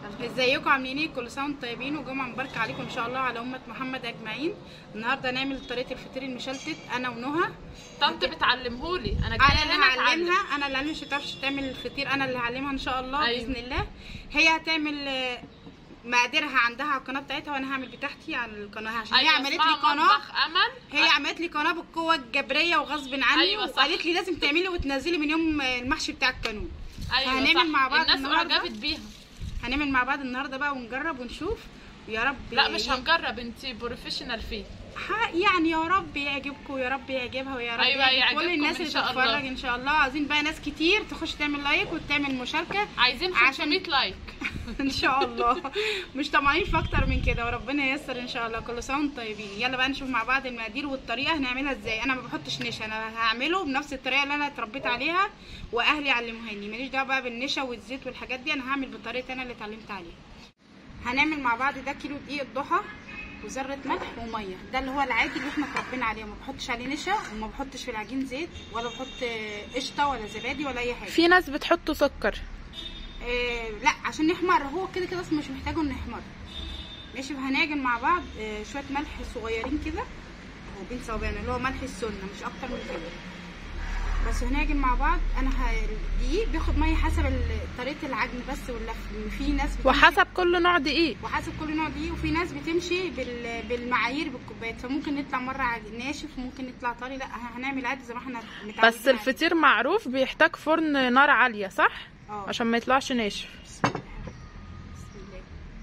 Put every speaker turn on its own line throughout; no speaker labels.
ازيكم عاملين ايه كل سنه وانتم طيبين وجمعه مباركه عليكم ان شاء الله على امه محمد اجمعين النهارده نعمل طريقه الفطير المشلتت انا ونهى
طنط بتعلمهولي انا
انا
جايه
اللي
هنا اتعلم
هعلمها انا اللي مش هتعرفش تعمل الفطير انا اللي هعلمها ان شاء الله
أيوة.
باذن الله هي هتعمل آه، مقاديرها عندها على القناه بتاعتها وانا هعمل بتاعتي على القناه عشان هي عملت لي
اسمها
قناه
مطبخ امل
هي عملت لي قناه بالقوه الجبريه وغصب عني
أيوة صح.
وقالت لي لازم تعملي وتنزلي من يوم المحشي بتاع القانون
ايوه
هنعمل
صح.
مع بعض
الناس
النهاردة.
اعجبت بيها
هنعمل مع بعض النهارده بقى ونجرب ونشوف ويا رب
لا مش
ي-
هنجرب انت بروفيشنال فيه
ح- يعني يا رب يعجبكم ويا رب يعجبها ويا رب
أيوة
يعجب كل
يعجبكم
الناس
إن
اللي
شاء الله.
تتفرج ان شاء الله عايزين بقى ناس كتير تخش تعمل لايك وتعمل مشاركه
عايزين
عشان-
500 لايك
ان شاء الله مش طمعانين في اكتر من كده وربنا ييسر ان شاء الله كل سنه وانتم طيبين يلا بقى نشوف مع بعض المقادير والطريقه هنعملها ازاي انا ما بحطش نشا انا هعمله بنفس الطريقه اللي انا اتربيت عليها واهلي علموهاني ماليش دعوه بقى بالنشا والزيت والحاجات دي انا هعمل بطريقتي انا اللي اتعلمت عليها هنعمل مع بعض ده كيلو دقيق الضحى وذره ملح وميه ده اللي هو العادي اللي احنا اتربينا عليه ما بحطش عليه نشا وما بحطش في العجين زيت ولا بحط آه، قشطه ولا زبادي ولا اي حاجه
في ناس بتحط سكر
آه لا عشان يحمر هو كده كده اصلا مش محتاجه انه يحمر ماشي فهنعجن مع بعض آه شويه ملح صغيرين كده اهو بين صوابعنا اللي هو ملح السنه مش اكتر من كده بس هنعجن مع بعض انا ه- الدقيق بياخد ميه حسب ال- طريقه العجن بس واللف لأن في ناس بتمشي
وحسب كل نوع دقيق
وحسب كل نوع دقيق وفي ناس بتمشي بال... بالمعايير بالكوبايات فممكن نطلع مره عج- ناشف وممكن نطلع طري لا هنعمل عادي زي ما احنا متعودين
بس
عليه.
الفطير معروف بيحتاج فرن نار عاليه صح
اه
عشان ما يطلعش ناشف
بسم الله بسم الله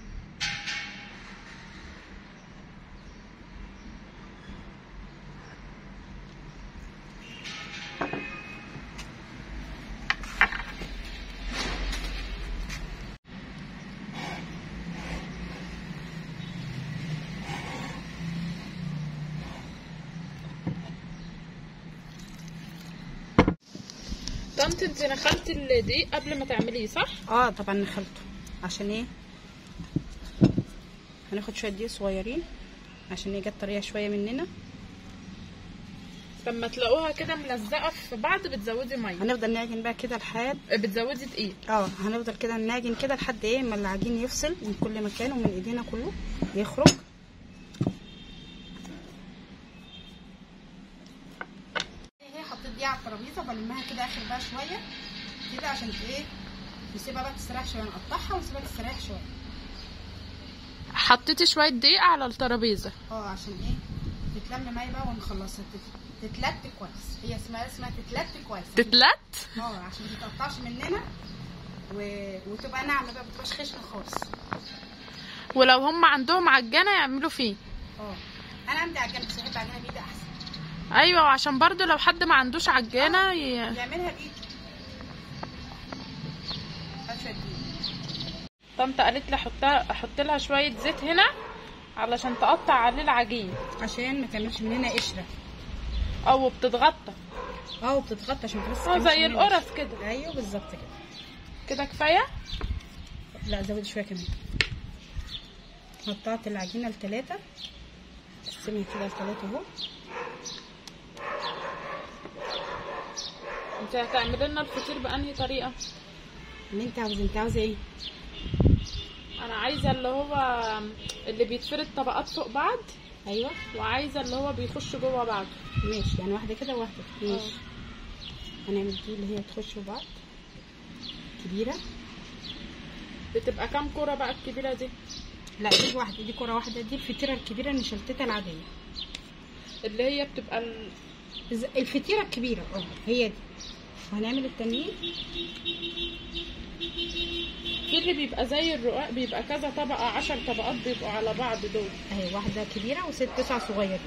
طنط انت نخلتي الدقيق قبل ما تعمليه صح
اه طبعا نخلته عشان ايه هناخد شويه دقيق صغيرين عشان هي جت طريه شويه مننا
لما تلاقوها كده ملزقه في بعض بتزودي ميه
هنفضل نعجن بقى كده لحد
بتزودي دقيق
اه هنفضل كده نعجن كده لحد ايه ما العجين يفصل من كل مكان ومن ايدينا كله يخرج هي حطيت دي على الترابيزه وبلمها كده اخر بقى شويه كده عشان ايه نسيبها بقى تستريح شويه نقطعها ونسيبها تستريح شويه
حطيتي شويه دقيق على الترابيزه
اه عشان ايه تتلم معايا بقى ونخلصها تت- تتلت كويس هي اسمها اسمها تتلت كويس
تتلت
اه عشان ما تتقطعش مننا و... وتبقى ناعمه بقى ما تبقاش خشنه خالص
ولو هم عندهم عجانه يعملوا فيه
اه انا عندي عجانه بس بحب عجانه بايدي احسن
ايوه وعشان برضو لو حد ما عندوش عجانه ي...
يعملها بايدي هات شويه دقيق
طنط قالت لي احطها احط لها شويه زيت هنا علشان تقطع عليه العجين
عشان ما تعملش مننا قشره
او بتتغطى
اه وبتتغطى عشان بس
اه زي القرص كده
ايوه بالظبط كده
كده كفايه
لا زود شويه كمان قطعت العجينه لثلاثه قسمها كده لثلاثه اهو
انت هتعملي لنا الفطير بانهي طريقه
اللي انت عاوزه انت عاوزه ايه
انا عايزه اللي هو اللي بيتفرد طبقات فوق بعض
ايوه
وعايزه اللي هو بيخش جوه بعض
ماشي يعني واحده كده وواحده كده. ماشي هنعمل دي اللي هي تخش في بعض كبيره
بتبقى كام كوره بقى الكبيره دي
لا دي واحده دي كره واحده دي الفطيره الكبيره المشلتته العاديه
اللي هي بتبقى ال...
ز- الفطيره الكبيره اه هي دي وهنعمل التانيين
في اللي بيبقى زي الرقاق بيبقى كذا طبقه عشر طبقات بيبقوا على بعض دول
اهي واحده كبيره وست تسع صغيرين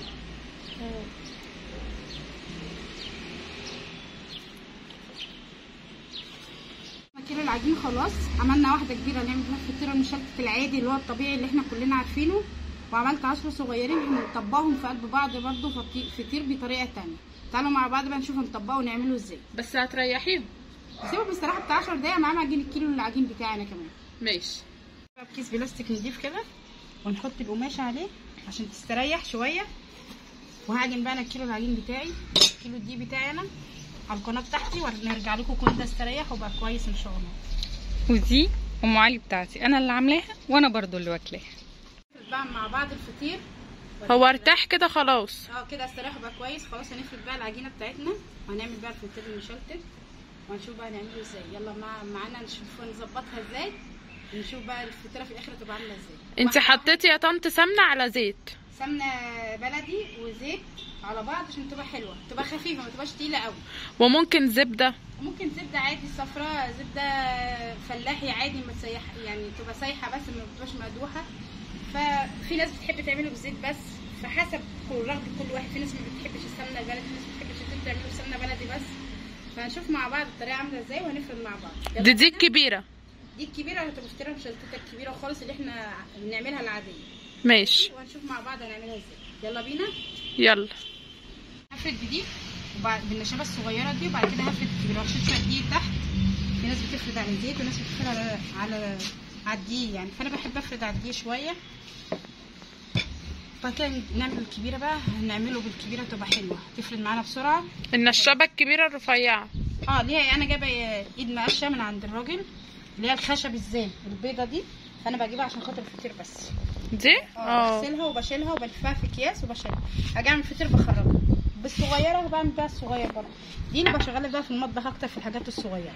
كيلو العجين خلاص عملنا واحده كبيره نعمل بيها الفطيره المشلتت العادي اللي هو الطبيعي اللي احنا كلنا عارفينه وعملت عشرة صغيرين هنطبقهم في قلب بعض برضو فطي- فطير بطريقه تانية تعالوا مع بعض بقى نشوف نطبقه ونعمله ازاي
بس هتريحيهم
سيبه بصراحه بتاع 10 دقايق معاه معجين الكيلو العجين بتاعنا كمان
ماشي
بقى بكيس بلاستيك نضيف كده ونحط القماشه عليه عشان تستريح شويه وهعجن بقى انا الكيلو العجين بتاعي الكيلو دي بتاعي انا على القناه بتاعتي ونرجع لكم كل ده استريح وبقى كويس ان شاء الله
ودي
ام علي بتاعتي انا اللي عاملاها وانا برضو اللي واكلاها
نفرد بقى مع بعض الفطير
هو ارتاح كده خلاص
اه كده استراحوا بقى كويس خلاص هنفرد بقى العجينه بتاعتنا وهنعمل بقى الفطير المشلتت وهنشوف بقى هنعمله ازاي يلا مع معانا نشوف نظبطها ازاي نشوف بقى الفطيره في الاخر تبقى عامله ازاي
انت
واحدة
حطيتي يا طنط سمنه على زيت
سمنه بلدي وزيت على بعض عشان تبقى حلوه تبقى خفيفه ما تبقاش تقيله قوي
وممكن زبده
ممكن زبده عادي صفراء زبده فلاحي عادي ما تسيح يعني تبقى سايحه بس ما تبقاش مقدوحه ففي ناس بتحب تعمله بالزيت بس فحسب كل رغبه كل واحد في ناس ما بتحبش السمنه البلدي في ناس ما بتحبش الزيت تعمله بسمنه بلدي بس فهنشوف مع بعض الطريقه عامله ازاي وهنفرد مع بعض يلا
دي دي
بينا.
الكبيره
دي الكبيره اللي تبقى فطيره مشلتته الكبيره خالص اللي احنا بنعملها العاديه
ماشي
وهنشوف مع بعض هنعملها ازاي يلا بينا
يلا
هفرد دي وبعد بالنشابه الصغيره دي وبعد كده هفرد الكبيره وهشيل دي تحت في ناس بتفرد على الزيت وناس بتفرد على على على الدقيق يعني فانا بحب افرد على الدقيق شويه بعد كده نعمل الكبيره بقى هنعمله بالكبيره تبقى حلوه تفرد معانا بسرعه
النشابه الكبيره الرفيعه
اه ليها انا جايبه ايد مقشه من عند الراجل اللي هي الخشب الزين البيضه دي فانا بجيبها عشان خاطر الفطير بس
دي
اه
اه
بغسلها وبشيلها وبلفها في اكياس وبشيلها اجي اعمل فطير بخرجها بالصغيره بعمل بيها الصغير برضه دي اللي بشغلها بقى في المطبخ اكتر في الحاجات الصغيره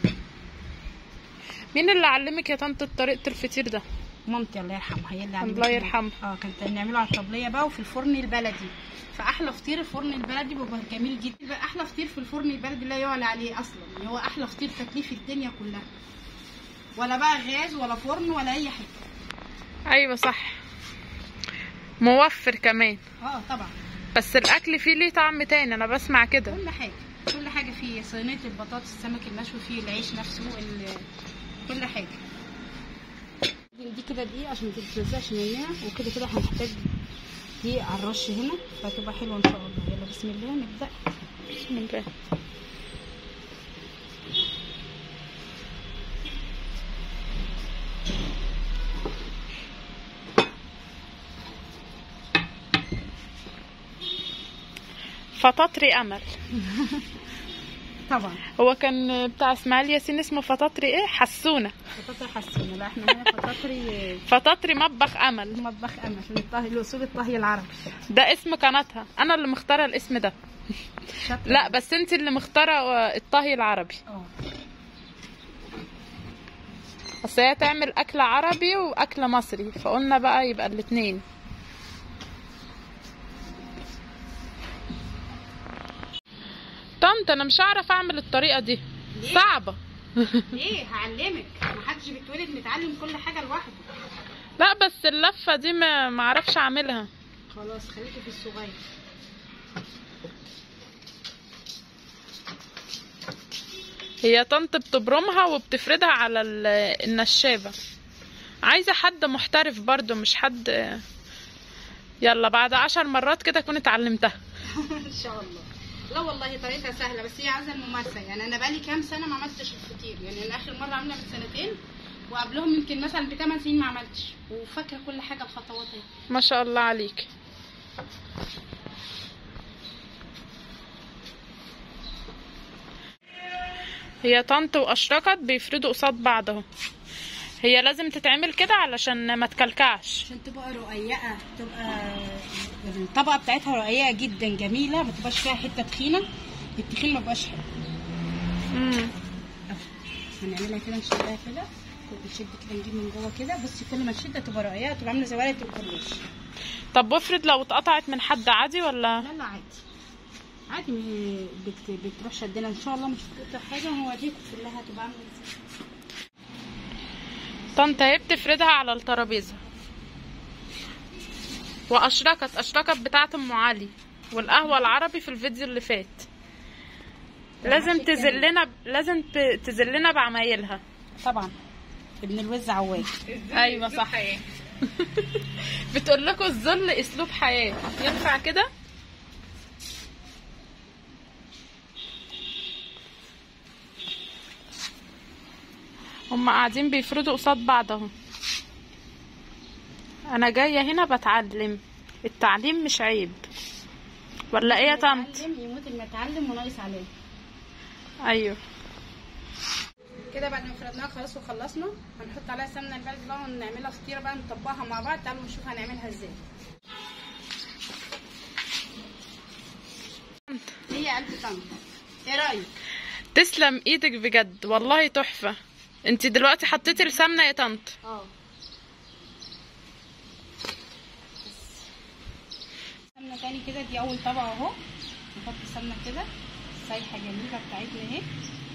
مين اللي علمك يا طنط طريقه الفطير ده
مامتي الله يرحمها هي اللي
الله
علمتني.
يرحمها.
اه كانت نعمله على الطبليه بقى وفي الفرن البلدي فاحلى فطير الفرن البلدي بيبقى جميل جدا بيبقى احلى فطير في الفرن البلدي لا يعلى عليه اصلا يعني هو احلى فطير تاكليه في الدنيا كلها ولا بقى غاز ولا فرن ولا اي حاجه
ايوه صح موفر كمان
اه طبعا
بس الاكل فيه ليه طعم تاني انا بسمع كده
كل حاجه كل حاجه فيه صينيه البطاطس السمك المشوي فيه العيش نفسه ال- كل حاجه دي كده دقيق عشان ما تتلزقش مننا وكده كده هنحتاج دقيق على الرش هنا فهتبقى حلوه ان شاء الله يلا بسم الله نبدا
بسم الله فطاطري امل
طبعا
هو كان بتاع اسماعيل ياسين اسمه فطاطري ايه حسونه
فطاطري حسينه لا احنا هنا فطاطري
فطاطري مطبخ امل
مطبخ امل عشان الطهي الاصول الطهي العربي
ده اسم قناتها انا اللي مختاره الاسم ده
شاطرة.
لا بس انت اللي مختاره الطهي العربي
اه
بس هي تعمل اكل عربي واكل مصري فقلنا بقى يبقى الاتنين طنط انا مش هعرف اعمل الطريقه دي
ليه؟
صعبه
ليه هعلمك محدش بيتولد متعلم كل حاجه لوحده
لا بس اللفه دي ما معرفش اعملها
خلاص خليكي في الصغير
هي طنط بتبرمها وبتفردها على ال- النشابه عايزه حد محترف برضو مش حد يلا بعد عشر مرات كده اكون اتعلمتها
ان شاء الله لا والله طريقتها سهله بس هي عايزه الممارسه يعني انا بقالي كام سنه ما عملتش الفطير يعني انا اخر مره عامله من سنتين وقبلهم يمكن مثلا بثمان سنين ما عملتش وفاكره كل حاجه الخطوات ايه
ما شاء الله عليك هي طنط واشرقت بيفردوا قصاد بعض اهو هي لازم تتعمل كده علشان ما تكلكعش
عشان تبقى رقيقه تبقى الطبقه بتاعتها رقيقه جدا جميله ما تبقاش فيها حته تخينه التخين ما بقاش حلو
مم.
هنعملها كده نشدها كده نشد كده نجيب من جوه كده بصي كل ما تشد تبقى رقيقه تبقى عامله زي ورقه الكورنيش
طب وافرض لو اتقطعت من حد عادي ولا
لا لا عادي عادي م- بت... بتروح شدنا ان شاء الله مش هتقطع حاجه وهوريكم كلها هتبقى عامله ازاي
طنط هي بتفردها على الترابيزه واشرقت اشرقت بتاعت ام علي والقهوه العربي في الفيديو اللي فات لازم تذلنا لازم ت- تذلنا بعمايلها
طبعا ابن الوز عواد
ايوه صح بتقول لكم الذل اسلوب حياه ينفع كده هم قاعدين بيفردوا قصاد بعض اهو انا جايه هنا بتعلم التعليم مش عيب ولا ايه يا طنط
المتعلم يموت المتعلم وناقص عليه
ايوه
كده بعد ما فردناها خلاص وخلصنا هنحط عليها سمنه البلدي بقى ونعملها فطيره بقى نطبقها مع بعض تعالوا نشوف هنعملها ازاي هي علبه طنط ايه رايك
تسلم ايدك بجد والله تحفه انت دلوقتي حطيتي السمنه يا طنط
اه سمنه تاني كده دي اول طبقه اهو نحط السمنه كده سايحه جميله بتاعتنا اهي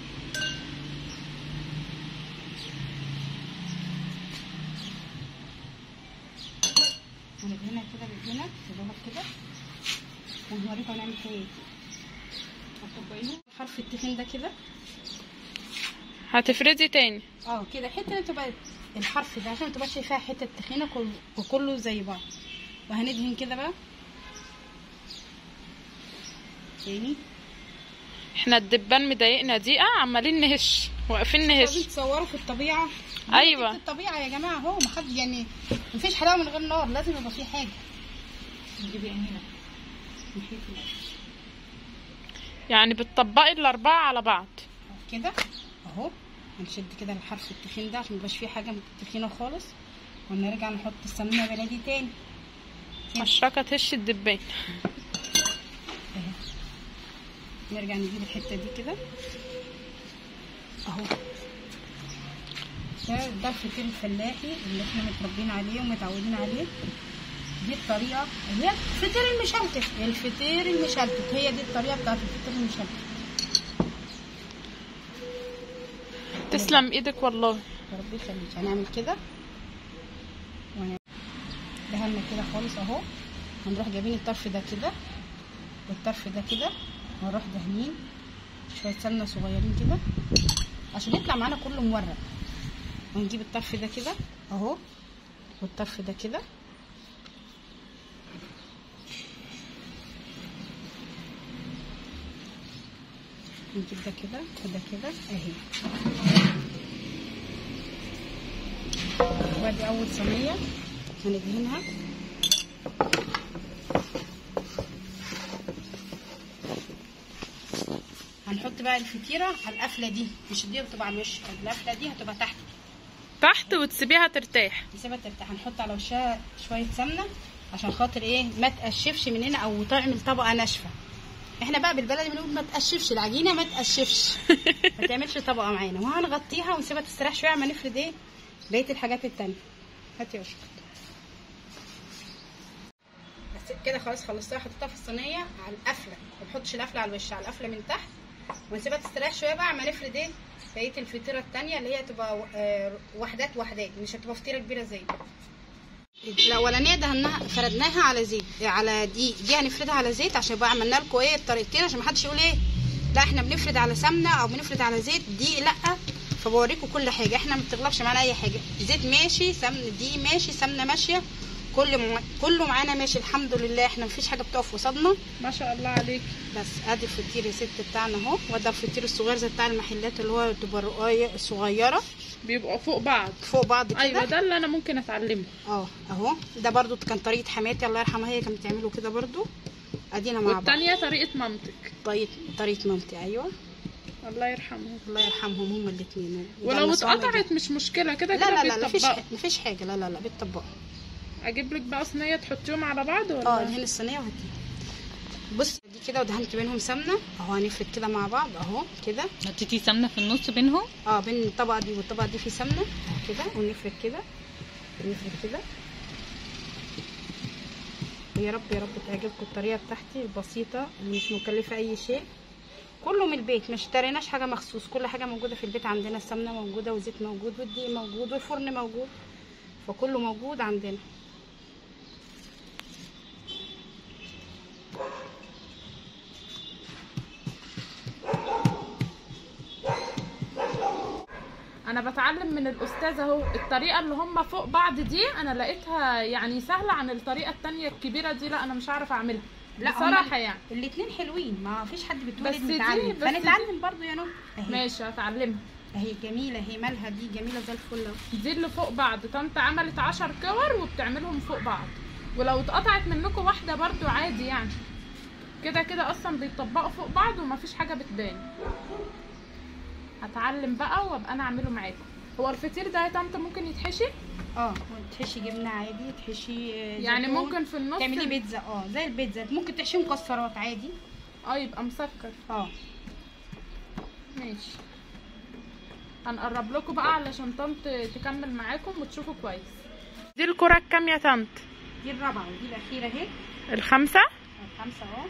وندهنها كده بايدينا تدوبك كده ونوريكم هنعمل فيها ايه هتطبقيها حرف التخين ده كده
هتفردي تاني
اه كده حته تبقى الحرف ده عشان ما تبقاش فيها حته تخينه كل- وكله زي بعض وهندهن كده بقى تاني
احنا الدبان مضايقنا دقيقه عمالين نهش واقفين
لازم
نهش
تصوروا في الطبيعه
أيوة.
في الطبيعه يا جماعه اهو ما حد يعني مفيش حلاوه من غير نار لازم يبقى في حاجه نجيب هنا نحيط الأول.
يعني بتطبقي الاربعه على بعض
كده اهو هنشد كده الحرف التخين ده عشان ميبقاش فيه حاجه تخينه خالص ونرجع نحط السمنه بلدي تاني
مشركه تهش الدبان
اهي نرجع نجيب الحته دي كده اهو ده ده الفطير الفلاحي اللي احنا متربيين عليه ومتعودين عليه دي الطريقه هي الفطير المشلتت الفطير المشلتت هي دي الطريقه بتاعت الفطير المشلتت
تسلم ايدك والله
يا رب يخليك هنعمل كده وهن- دهنا كده خالص اهو هنروح جايبين الطرف ده كده والطرف ده كده ونروح دهنين شويه سمنه صغيرين كده عشان يطلع معانا كله مورق ونجيب الطرف ده كده اهو والطرف ده كده نجيب ده كده وده كده اهي وادي اول صينيه هندهنها هنحط بقى الفطيره على القفله دي مش دي بتبقى على الوش القفله دي هتبقى تحت
تحت وتسيبيها ترتاح
نسيبها ترتاح هنحط على وشها شويه سمنه عشان خاطر ايه ما تقشفش من هنا او تعمل طبقه ناشفه احنا بقى بالبلدي بنقول ما تقشفش العجينه ما تقشفش ما تعملش طبقه معانا وهنغطيها ونسيبها تستريح شويه عما نفرد ايه بقيه الحاجات التانية هاتي يا وشك بس كده خلاص خلصتها حطيتها في الصينيه على القفله ما بحطش القفله على الوش على القفله من تحت ونسيبها تستريح شويه بقى عما نفرد ايه بقيه الفطيره التانية اللي هي تبقى آه، وحدات وحدات مش هتبقى فطيره كبيره زي دي الاولانيه دهناها فردناها على زيت على دي دي هنفردها على زيت عشان يبقى عملنا لكم ايه الطريقتين عشان محدش يقول ايه لا احنا بنفرد على سمنه او بنفرد على زيت دي لا فبوريكم كل حاجه احنا ما بتغلبش معانا اي حاجه زيت ماشي سمنه دي ماشي سمنه ماشيه كل م... كله معانا ماشي الحمد لله احنا مفيش حاجه بتقف قصادنا
ما شاء الله عليك
بس ادي الفطير يا ست بتاعنا اهو وده الفطير الصغير زي بتاع المحلات اللي هو تبقى رقايق صغيره
بيبقوا فوق بعض
فوق بعض كده
ايوه ده اللي انا ممكن اتعلمه
اه اهو ده برضو كان طريقه حماتي الله يرحمها هي كانت بتعمله كده برضو ادينا مع بعض
والتانية طريقة مامتك
طريقه طريقه مامتي ايوه
الله يرحمها
الله يرحمهم هما الاثنين
ولو اتقطعت مش مشكلة كده
لا
كده
لا لا مفيش
بيتطبقوا
مفيش حاجه لا لا لا بيتطبقوا
اجيب لك بقى صينية تحطيهم على بعض
اه
ولا
دهن الصينيه وهاتيها بص دي كده ودهنت بينهم سمنه اهو هنفرد كده مع بعض اهو كده
حطيتي سمنه في النص بينهم
اه بين الطبقه دي والطبقه دي في سمنه اهو كده ونفرد كده ونفرد كده ويا رب يا رب تعجبكم الطريقه بتاعتي البسيطه اللي مش مكلفه اي شيء كله من البيت مش اشتريناش حاجه مخصوص كل حاجه موجوده في البيت عندنا السمنه موجوده والزيت موجود والدقيق موجود والفرن موجود فكله موجود عندنا
انا بتعلم من الاستاذ اهو الطريقة اللي هم فوق بعض دي انا لقيتها يعني سهلة عن الطريقة التانية الكبيرة دي لا انا مش عارف اعملها
لا،
بصراحة
هما-
يعني
الاثنين حلوين ما فيش حد
بس
بيتولد
دي-
متعلم
بس
فنتعلم برضو يا نور اهي
ماشي هتعلمها
اهي جميله اهي مالها دي جميله زي الفل اهو
دي اللي فوق بعض طنط عملت عشر كور وبتعملهم فوق بعض ولو اتقطعت منكم واحدة برضو عادي يعني كده كده اصلا بيطبقوا فوق بعض ومفيش حاجة بتبان هتعلم بقى وابقى انا اعمله معاكم هو الفطير ده يا طنط ممكن يتحشي
اه تحشي جبنه عادي تحشي آه،
يعني
زيتون.
ممكن في النص
تعملي بيتزا اه زي البيتزا ممكن تحشي مكسرات عادي
اه يبقى مسكر
اه
ماشي هنقرب لكم بقى علشان طنط تكمل معاكم وتشوفوا كويس دي الكرة الكام يا طنط
دي الرابعه ودي الاخيره اهي
الخمسة
الخمسه اهو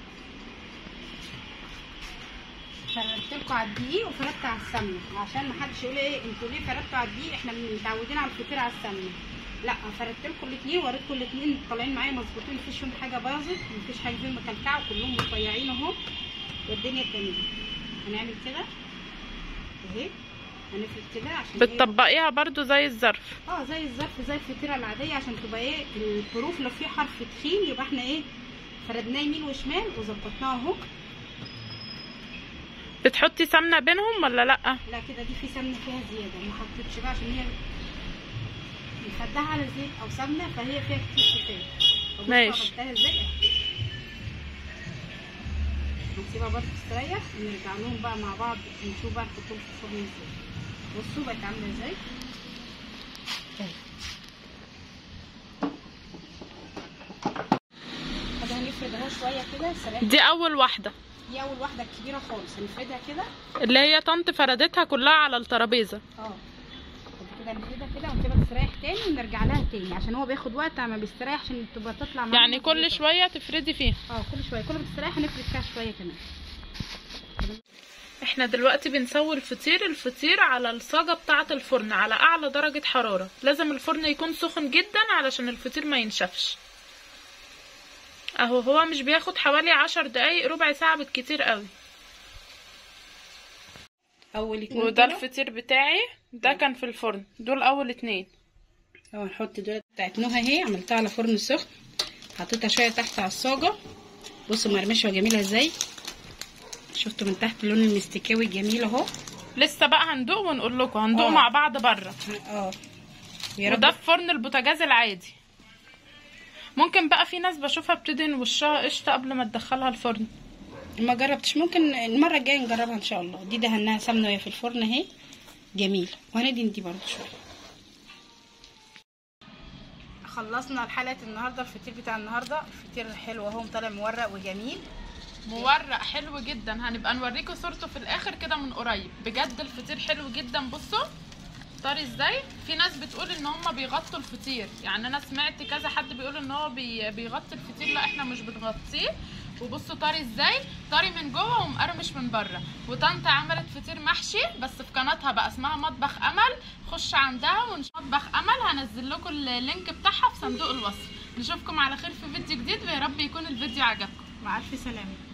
فردت لكم على الدقيق وفردت على السمنه عشان ما حدش يقول ايه انتوا ليه فردتوا على الدقيق احنا متعودين على الفطير على السمنه لا فردت لكم الاثنين وريتكم الاثنين طالعين معايا مظبوطين مفيش فيهم حاجه باظت مفيش حاجه فيهم مكلكعه كلهم رفيعين اهو والدنيا تمام هنعمل كده اهي هنفرد كده عشان إيه؟
بتطبقيها برضو زي الظرف
اه زي الظرف زي الفطيره العاديه عشان تبقى ايه الحروف لو في حرف تخين يبقى احنا ايه فردناه يمين وشمال وظبطناه اهو
بتحطي سمنة بينهم ولا لأ
لا كده دي في سمنه فيها زياده ما حطيتش بقى عشان هي مخدها على زيت او سمنه فهي فيها كتير كفايه فبصوا
ماشي.
عملتها ازاي هنسيبها برضه تستريح ونرجع لهم بقى مع بعض نشوف بقى نحطهم في الفرن ازاي بصوا بقت عامله ازاي اهي. طب هنفرد اهو شويه كده سريع
دي أول واحدة
دي اول واحده الكبيره خالص هنفردها كده
اللي هي طنط فردتها كلها على الترابيزة
اه بعد كده نفردها كده ونسيبها تستريح تاني ونرجع لها تاني عشان هو بياخد وقت على ما بيستريح عشان تبقى تطلع معانا
يعني كل
مظبوطة.
شوية تفردي فيها
اه كل شويه كل ما تستريح هنفرد فيها شويه كمان
احنا دلوقتي بنسوي الفطير الفطير على الصاجة بتاعة الفرن على اعلى درجة حرارة لازم الفرن يكون سخن جدا علشان الفطير ما ينشفش اهو هو مش بياخد حوالي عشر دقايق ربع ساعة بالكتير قوي
اول اتنين
وده
كده.
الفطير بتاعي ده كان في الفرن دول اول اتنين
اه نحط دول بتاعت نوها اهي عملتها على فرن سخن حطيتها شويه تحت على الصاجه بصوا مرمشه وجميله ازاي شفتوا من تحت اللون المستكاوي الجميل اهو
لسه بقى هندوق ونقول لكم هندوق
اه.
مع بعض بره
اه يا
وده
رب
في فرن البوتاجاز العادي ممكن بقى في ناس بشوفها بتدهن وشها قشطة قبل ما تدخلها الفرن
ما جربتش ممكن المره الجايه نجربها ان شاء الله دي دهناها سمنه وهي في الفرن اهي جميل وهندهن دي برضه شويه خلصنا حلقه النهارده الفطير بتاع النهارده الفطير حلو اهو طالع مورق وجميل
مورق حلو جدا هنبقى نوريكم صورته في الاخر كده من قريب بجد الفطير حلو جدا بصوا طري ازاي في ناس بتقول ان هم بيغطوا الفطير يعني انا سمعت كذا حد بيقول ان هو بي بيغطي الفطير لا احنا مش بنغطيه وبصوا طري ازاي طري من جوه ومقرمش من بره وطنط عملت فطير محشي بس في قناتها بقى اسمها مطبخ امل خش عندها ونش مطبخ امل هنزل لكم اللينك بتاعها في صندوق الوصف نشوفكم على خير في فيديو جديد ويا رب يكون الفيديو عجبكم
مع الف سلامه